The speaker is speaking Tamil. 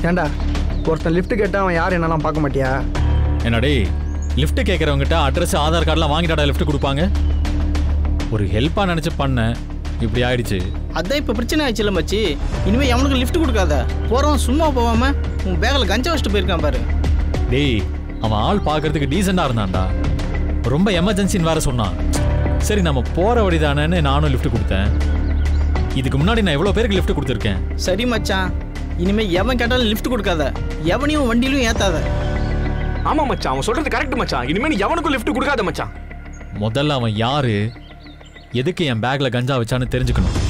ஏன்டா ஒருத்தன் லிஃப்ட் கேட்டா அவன் யார் என்னலாம் பார்க்க மாட்டியா என்னடே லிஃப்ட் கேட்குறவங்ககிட்ட அட்ரஸ் ஆதார் கார்டெலாம் வாங்கிட்டாடா லிஃப்ட் கொடுப்பாங்க ஒரு ஹெல்ப்பாக நினச்சி பண்ணேன் இப்படி ஆயிடுச்சு அதான் இப்போ பிரச்சனை ஆயிடுச்சுல மச்சி இனிமேல் எவனுக்கு லிஃப்ட் கொடுக்காத போகிறவன் சும்மா போகாம உன் பேக்கில் கஞ்சா வச்சுட்டு போயிருக்கான் பாரு டேய் அவன் ஆள் பார்க்கறதுக்கு டீசெண்டாக இருந்தான்டா ரொம்ப எமர்ஜென்சின்னு வேற சொன்னான் சரி நம்ம போகிற வழி தானேன்னு நானும் லிஃப்ட் கொடுத்தேன் இதுக்கு முன்னாடி நான் எவ்வளோ பேருக்கு லிஃப்ட் கொடுத்துருக்கேன் சரி மச்சான் இனிமேல் எவன் கேட்டாலும் லிஃப்ட் கொடுக்காத எவனையும் வண்டியிலும் ஏத்தாத ஆமா மச்சான் அவன் சொல்றது கரெக்ட் மச்சான் இனிமே நீ எவனுக்கும் லிஃப்ட் கொடுக்காத மச்சான் முதல்ல அவன் யாரு எதுக்கு என் பேக்ல கஞ்சா வச்சான்னு தெரிஞ்சுக்கணும்